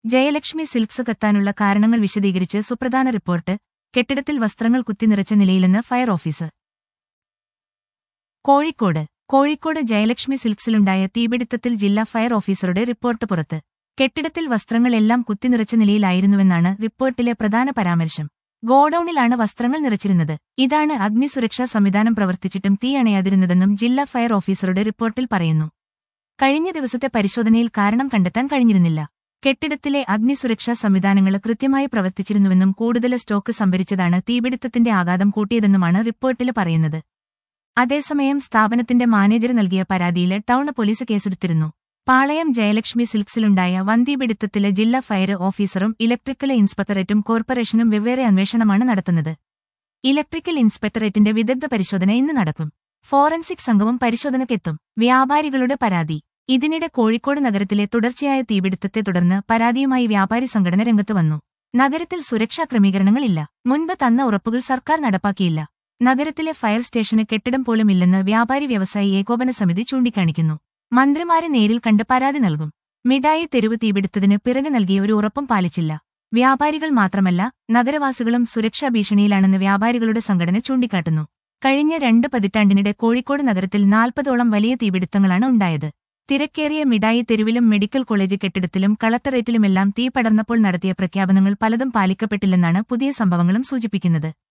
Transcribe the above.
Jayalakshmi silks കത്താനുള്ള കാരണങ്ങൾ വിശദീകരിച്ച് സുപ്രധാന റിപ്പോർട്ട് കെട്ടിടത്തിൽ വസ്ത്രങ്ങൾ കുത്തിനിറച്ച നിലയിലെന്ന് ഫയർ ഓഫീസർ കോഴിക്കോട് കോഴിക്കോട് ജയലക്ഷ്മി സിൽക്സിലുണ്ടായ തീപിടുത്തത്തിൽ ജില്ലാ ഫയർ ഓഫീസറുടെ റിപ്പോർട്ട് പുറത്ത് കെട്ടിടത്തിൽ വസ്ത്രങ്ങളെല്ലാം കുത്തിനിറച്ച നിലയിലായിരുന്നുവെന്നാണ് റിപ്പോർട്ടിലെ പ്രധാന പരാമർശം ഗോഡൌണിലാണ് വസ്ത്രങ്ങൾ നിറച്ചിരുന്നത് ഇതാണ് അഗ്നിസുരക്ഷാ സംവിധാനം പ്രവർത്തിച്ചിട്ടും തീ അണയാതിരുന്നതെന്നും ജില്ലാ ഫയർ ഓഫീസറുടെ റിപ്പോർട്ടിൽ പറയുന്നു കഴിഞ്ഞ ദിവസത്തെ പരിശോധനയിൽ കാരണം കണ്ടെത്താൻ കഴിഞ്ഞിരുന്നില്ല കെട്ടിടത്തിലെ അഗ്നിസുരക്ഷാ സംവിധാനങ്ങൾ കൃത്യമായി പ്രവർത്തിച്ചിരുന്നുവെന്നും കൂടുതൽ സ്റ്റോക്ക് സംഭരിച്ചതാണ് തീപിടുത്തത്തിന്റെ ആഘാതം കൂട്ടിയതെന്നുമാണ് റിപ്പോർട്ടിൽ പറയുന്നത് അതേസമയം സ്ഥാപനത്തിന്റെ മാനേജർ നൽകിയ പരാതിയിൽ ടൗൺ പോലീസ് കേസെടുത്തിരുന്നു പാളയം ജയലക്ഷ്മി സിൽക്സിലുണ്ടായ വന്തിപിടുത്തത്തിലെ ജില്ലാ ഫയർ ഓഫീസറും ഇലക്ട്രിക്കൽ ഇൻസ്പെക്ടറേറ്റും കോർപ്പറേഷനും വെവ്വേറെ അന്വേഷണമാണ് നടത്തുന്നത് ഇലക്ട്രിക്കൽ ഇൻസ്പെക്ടറേറ്റിന്റെ വിദഗ്ധ പരിശോധന ഇന്ന് നടക്കും ഫോറൻസിക് സംഘവും പരിശോധനയ്ക്കെത്തും വ്യാപാരികളുടെ പരാതി ഇതിനിടെ കോഴിക്കോട് നഗരത്തിലെ തുടർച്ചയായ തീപിടുത്തത്തെ തുടർന്ന് പരാതിയുമായി വ്യാപാരി സംഘടന രംഗത്ത് വന്നു നഗരത്തിൽ സുരക്ഷാ ക്രമീകരണങ്ങളില്ല മുൻപ് തന്ന ഉറപ്പുകൾ സർക്കാർ നടപ്പാക്കിയില്ല നഗരത്തിലെ ഫയർ സ്റ്റേഷന് കെട്ടിടം പോലും ഇല്ലെന്ന് വ്യാപാരി വ്യവസായി ഏകോപന സമിതി ചൂണ്ടിക്കാണിക്കുന്നു മന്ത്രിമാരെ നേരിൽ കണ്ട് പരാതി നൽകും മിഠായി തെരുവ് തീപിടുത്തതിന് പിറകെ നൽകിയ ഒരു ഉറപ്പും പാലിച്ചില്ല വ്യാപാരികൾ മാത്രമല്ല നഗരവാസികളും സുരക്ഷാ ഭീഷണിയിലാണെന്ന് വ്യാപാരികളുടെ സംഘടന ചൂണ്ടിക്കാട്ടുന്നു കഴിഞ്ഞ രണ്ട് പതിറ്റാണ്ടിനിടെ കോഴിക്കോട് നഗരത്തിൽ നാൽപ്പതോളം വലിയ തീപിടുത്തങ്ങളാണ് ഉണ്ടായത് തിരക്കേറിയ മിഠായി തെരുവിലും മെഡിക്കൽ കോളേജ് കെട്ടിടത്തിലും കളക്ടറേറ്റിലുമെല്ലാം തീ പടർന്നപ്പോൾ നടത്തിയ പ്രഖ്യാപനങ്ങൾ പലതും പാലിക്കപ്പെട്ടില്ലെന്നാണ് പുതിയ സംഭവങ്ങളും സൂചിപ്പിക്കുന്നത്